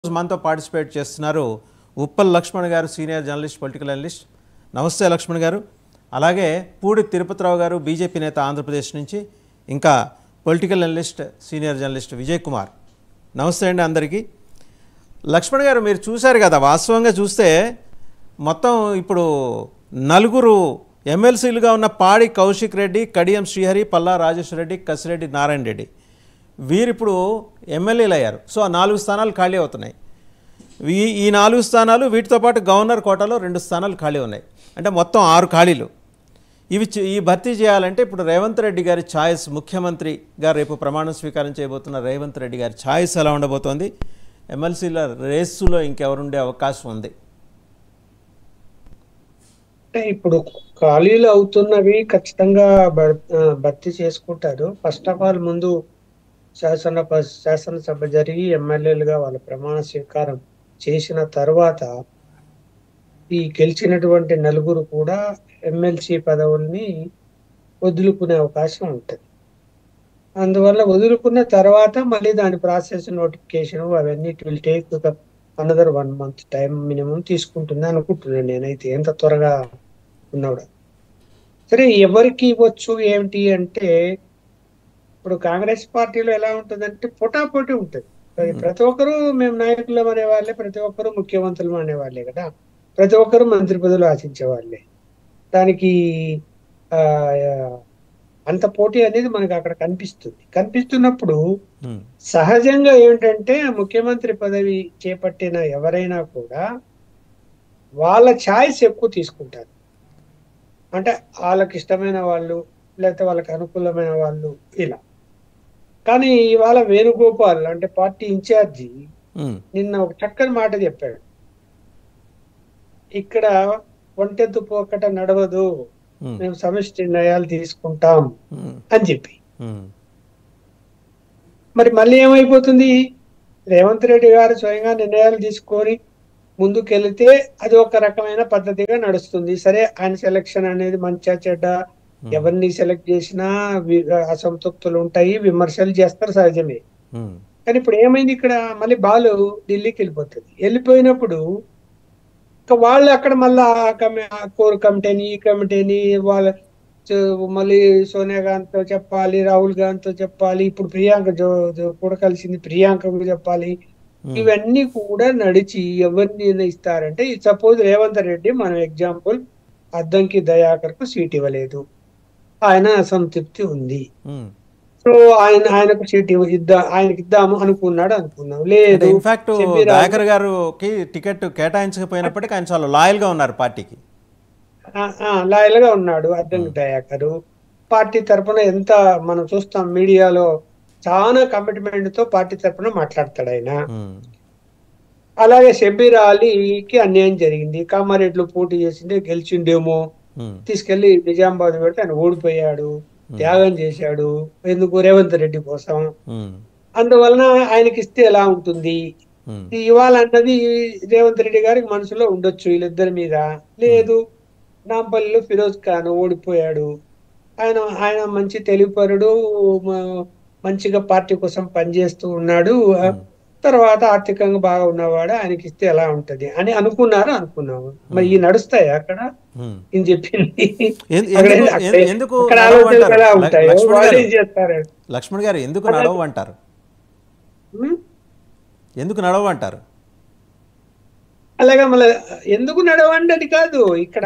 ఈరోజు మనతో పార్టిసిపేట్ చేస్తున్నారు ఉప్పల్ లక్ష్మణ్ గారు సీనియర్ జర్నలిస్ట్ పొలిటికల్ అనలిస్ట్ నమస్తే లక్ష్మణ్ గారు అలాగే పూడి తిరుపతిరావు గారు బీజేపీ నేత ఆంధ్రప్రదేశ్ నుంచి ఇంకా political analyst senior journalist Vijay Kumar నమస్తే అండి అందరికీ లక్ష్మణ్ గారు మీరు చూశారు కదా వాస్తవంగా చూస్తే మొత్తం ఇప్పుడు నలుగురు ఎమ్మెల్సీలుగా ఉన్న పాడి కౌశిక్ రెడ్డి కడియం శ్రీహరి పల్లా రాజేశ్వర రెడ్డి కసిరెడ్డి నారాయణ రెడ్డి వీరిప్పుడు ఎమ్మెల్యేలు అయ్యారు సో ఆ నాలుగు స్థానాలు ఖాళీ అవుతున్నాయి ఈ ఈ నాలుగు స్థానాలు వీటితో పాటు గవర్నర్ కోటాలో రెండు స్థానాలు ఖాళీ ఉన్నాయి అంటే మొత్తం ఆరు ఖాళీలు ఇవి చే- ఈ భర్తీ చేయాలంటే ఇప్పుడు రేవంత్ రెడ్డి గారి ఛాయిస్ ముఖ్యమంత్రిగా రేపు ప్రమాణ స్వీకారం చేయబోతున్న రేవంత్ రెడ్డి గారి ఛాయిస్ ఎలా ఉండబోతోంది ఎమ్మెల్సీల రేసులో ఇంకెవరుండే అవకాశం ఉంది అంటే ఇప్పుడు ఖాళీలు అవుతున్నవి ఖచ్చితంగా భర్- ఆ, భర్తీ చేసుకుంటారు ఫస్ట్ ఆఫ్ ఆల్ ముందు శాసన శాసనసభ జరిగి ఎమ్మెల్యేలుగా వాళ్ళ ప్రమాణ స్వీకారం చేసిన తర్వాత ఈ గెలిచినటువంటి నలుగురు కూడా ఎమ్మెల్సీ పదవుల్ని వదులుకునే అవకాశం ఉంటుంది అందువల్ల వదులుకున్న తర్వాత మళ్ళీ దాని ప్రాసెస్ నోటిఫికేషన్ అవన్నీ it will take another one month time minimum తీసుకుంటుంది అనుకుంటున్నాను నేనైతే ఎంత త్వరగా ఉన్నాడు సరే ఎవరికి ఇవ్వచ్చు ఏమిటి అంటే ఇప్పుడు కాంగ్రెస్ పార్టీలో ఎలా ఉంటుందంటే పోటాపోటీ ఉంటుంది అది ప్రతి ఒక్కరూ మేము నాయకులం అనేవాళ్ళే ప్రతి ఒక్కరూ ముఖ్యమంత్రులు అనేవాళ్ళే కదా ప్రతి ఒక్కరూ మంత్రి పదవులు ఆశించే వాళ్ళే దానికి ఆ అంత పోటీ అనేది మనకు అక్కడ కనిపిస్తుంది కనిపిస్తున్నప్పుడు ఉమ్, సహజంగా ఏమిటంటే ముఖ్యమంత్రి పదవి చేపట్టిన ఎవరైనా కూడా వాళ్ళ ఛాయిస్ ఎక్కువ తీసుకుంటారు అంటే వాళ్ళకి ఇష్టమైన వాళ్ళు లేకపోతే వాళ్ళకి అనుకూలమైన వాళ్ళు ఇలా కానీ ఇవాళ వేణుగోపాల్ అంటే పార్టీ ఇన్ఛార్జి ఉమ్, నిన్న ఒక చక్కని మాట చెప్పాడు ఇక్కడ ఒంటెత్తు పోకట నడవదు ఉమ్, మేము సమిష్టి నిర్ణయాలు తీసుకుంటాం ఉమ్, అని చెప్పి ఉమ్, మరి మళ్ళీ ఏమైపోతుంది రేవంత్ రెడ్డి గారు స్వయంగా నిర్ణయాలు తీసుకొని ముందుకెళ్తే అది ఒక రకమైన పద్ధతిగా నడుస్తుంది సరే ఆయన సెలక్షన్ అనేది మంచిగా చెడ్డ ఎవరిని సెలెక్ట్ చేసినా వి- అసంతృప్తులు ఉంటాయి విమర్శలు చేస్తారు సహజమే ఉమ్, కానీ ఇప్పుడు ఏమైంది ఇక్కడ మళ్ళీ బాలు ఢిల్లీకి వెళ్ళిపోతుంది వెళ్ళిపోయినప్పుడు ఇక వాళ్ళు అక్కడ మళ్ళీ ఆ కమి- ఆ కోర్ కమిటీని ఈ కమిటీని వాళ్ళ చ- మళ్ళీ సోనియా గాంధీతో చెప్పాలి రాహుల్ గాంధీతో చెప్పాలి ఇప్పుడు ప్రియాంక జో జో- కూడా కలిసింది ప్రియాంకకు చెప్పాలి ఉమ్, ఇవన్నీ కూడా నడిచి ఎవరిని నిర్ణయిస్తారంటే సపోజ్ రేవంత్ రెడ్డి మనం ఎగ్జాంపుల్ అద్దంకి దయాకర్కు సీట్ ఇవ్వలేదు ఆయన అసంతృప్తి ఉంది ఉమ్. సో ఆయన ఆయనకు సీట్ ఇవ్వ- ఇద్దా ఆయనకి ఇద్దాము అనుకున్నాడు అనుకున్నాం అంటే లేదు ఇన్ఫాక్ట్ చెప్పి రాజు- దయాకర్ గారికి టికెట్ కేటాయించకపోయినప్పటికీ ఆయన చాలా లాయల్గా ఉన్నారు పార్టీకి లాయల్ గా ఉన్నాడు అద్దంకి దయాకరు పార్టీ తరపున ఎంత మనం చూస్తాం మీడియాలో చాలా కమిట్మెంట్ తో పార్టీ తరపున మాట్లాడతాడు ఆయన ఉమ్, అలాగే షబ్బీర్ అలీకి అన్యాయం జరిగింది కామారెడ్డిలో పోటీ చేసిండే గెలిచిండేమో ఉమ్, తీసుకెళ్లి నిజామాబాద్ పెడితే ఆయన ఓడిపోయాడు త్యాగం చేశాడు ఎందుకు రేవంత్ రెడ్డి కోసం ఉమ్, అందువలన ఆయనకి ఇస్తే ఎలా ఉంటుంది ఉమ్, ఇవాళ అన్నది రేవంత్ రెడ్డి గారికి మనసులో ఉండొచ్చు వీళ్ళిద్దరి మీద లేదు నాంపల్లిలో ఫిరోజ్ ఖాన్ ఓడిపోయాడు ఆయన ఆయన మంచి తెలివిపరుడు మ- మంచిగా పార్టీ కోసం పనిచేస్తూ ఉన్నాడు తర్వాత ఆర్థికంగా బాగా ఉన్నవాడు ఆయనకి ఇస్తే ఎలా ఉంటది అని అనుకున్నారు అనుకున్నాము మరి ఈ నడుస్తాయి అక్కడ ఉమ్. నేను చెప్పింది ఎందు- అక్కడ ఎందుకు- అక్కడ- ఎన్- ఎందుకు అక్కడ నడవు ఆలోచనలు అంటారు? ఎలా ల- ఉంటాయో లక్ష్మణ్ వాళ్ళు గారు ఏం చేస్తారు లక్ష్మణ్ గారు ఎందుకు నడవు అంటారు ఉం? ఎందుకు నడవు అంటారు అలాగే మళ్ళీ ఎందుకు నడవండి అది కాదు ఇక్కడ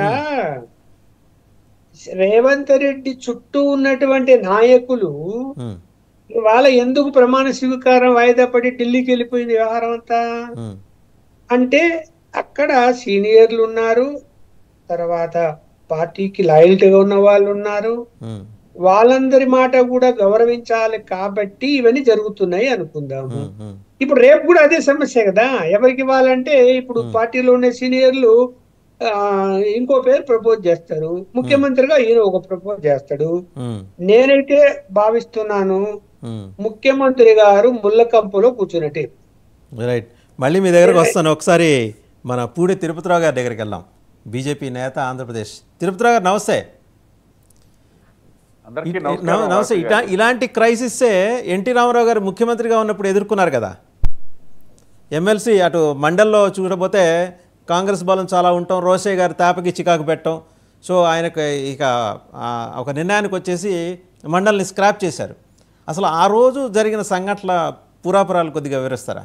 రేవంత్ రెడ్డి చుట్టూ ఉన్నటువంటి నాయకులు ఉమ్, వాళ్ళ ఎందుకు ప్రమాణ స్వీకారం వాయిదా పడి ఢిల్లీకి వెళ్ళిపోయింది వ్యవహారం అంతా ఉమ్, అంటే అక్కడ సీనియర్లు ఉన్నారు తర్వాత పార్టీకి లాయల్టీగా ఉన్న వాళ్ళు ఉన్నారు ఉమ్, వాళ్ళందరి మాట కూడా గౌరవించాలి కాబట్టి ఇవన్నీ జరుగుతున్నాయి అనుకుందాము ఉమ్, ఉమ్, ఇప్పుడు రేపు కూడా అదే సమస్య కదా ఎవరికి ఇవ్వాలంటే ఇప్పుడు పార్టీలో ఉండే సీనియర్లు ఆ, ఇంకో పేరు ప్రపోజ్ చేస్తారు ముఖ్యమంత్రిగా ఈయన ఒక ప్రపోజ్ చేస్తాడు ఉమ్, నేనైతే భావిస్తున్నాను ఉమ్. ముఖ్యమంత్రి గారు ముళ్ళకంపులో కూర్చున్నట్టే రైట్ మళ్ళీ మీ దగ్గరకు వస్తాను ఒకసారి మన పూడి తిరుపతిరావు గారి దగ్గరికి వెళ్దాం బీజేపీ నేత ఆంధ్రప్రదేశ్ తిరుపతిరావు గారు నమస్తే అందరికీ ఇ- నమస్కారం నమ- నమస్తే ఇటా ఇలాంటి క్రైసిస్సే ఎన్టీ రామారావు గారు ముఖ్యమంత్రిగా ఉన్నప్పుడు ఎదుర్కొన్నారు కదా ఎమ్మెల్సీ అటు మండల్లో చూడబోతే కాంగ్రెస్ బలం చాలా ఉండటం రోసే గారి తాపకి చికాకు పెట్టడం సో ఆయనకు ఇక ఆ, ఒక నిర్ణయానికి వచ్చేసి మండల్ని స్క్రాప్ చేశారు అసలు ఆ రోజు జరిగిన సంఘటనల పురాపురాలు కొద్దిగా వివరిస్తారా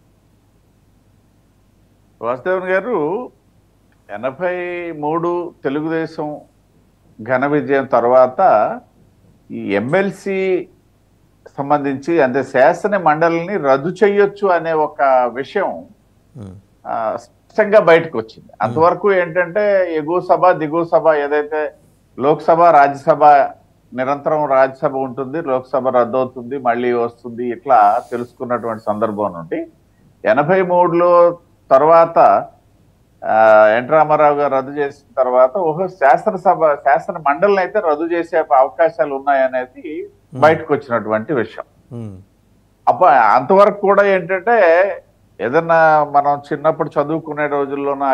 వాసుదేవన్ గారు ఎనభై మూడు తెలుగుదేశం ఘన విజయం తర్వాత ఈ ఎమ్మెల్సీ సంబంధించి అంటే శాసన మండలిని రద్దు చేయొచ్చు అనే ఒక విషయం ఉమ్, ఆ, స్పష్టంగా బయటకు వచ్చింది అంతవరకు ఏంటంటే ఎగువ సభ దిగువ సభ ఏదైతే లోక్సభ రాజ్యసభ నిరంతరం రాజ్యసభ ఉంటుంది లోక్సభ రద్దు అవుతుంది మళ్ళీ వస్తుంది ఇట్లా తెలుసుకున్నటువంటి సందర్భం నుండి ఎనభై మూడులో తర్వాత ఆ, ఎన్ రామారావు గారు రద్దు చేసిన తర్వాత ఓహో శాసనసభ శాసన మండలిని అయితే రద్దు చేసే అవకాశాలు ఉన్నాయనేది బయటకు వచ్చినటువంటి విషయం ఉమ్, అప్ప అంతవరకు కూడా ఏంటంటే ఏదన్నా మనం చిన్నప్పుడు చదువుకునే రోజుల్లోన